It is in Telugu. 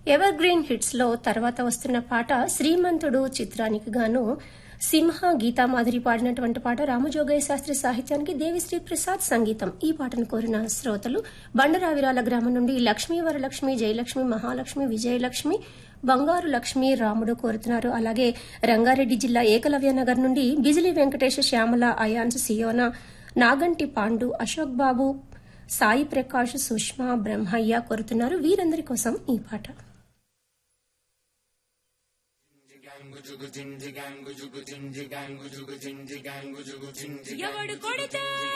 ఎవర్ గ్రీన్ హిట్స్ లో తర్వాత వస్తున్న పాట శ్రీమంతుడు చిత్రానికి గాను సింహ గీతామాధురి పాడినటువంటి పాట రామజోగయ్య శాస్త్రి సాహిత్యానికి దేవిశ్రీ ప్రసాద్ సంగీతం ఈ పాటను కోరిన శ్రోతలు బండరావిరాల గ్రామం నుండి లక్ష్మీ వరలక్ష్మి జయలక్ష్మి మహాలక్ష్మి విజయలక్ష్మి బంగారు లక్ష్మి రాముడు కోరుతున్నారు అలాగే రంగారెడ్డి జిల్లా ఏకలవ్య నగర్ నుండి బిజిలి వెంకటేశ శ్యామల అయాన్స్ సియోనా నాగంటి పాండు అశోక్ బాబు సాయి ప్రకాష్ సుష్మా బ్రహ్మయ్య కోరుతున్నారు వీరందరి కోసం ఈ పాట ఎవడు కొడితే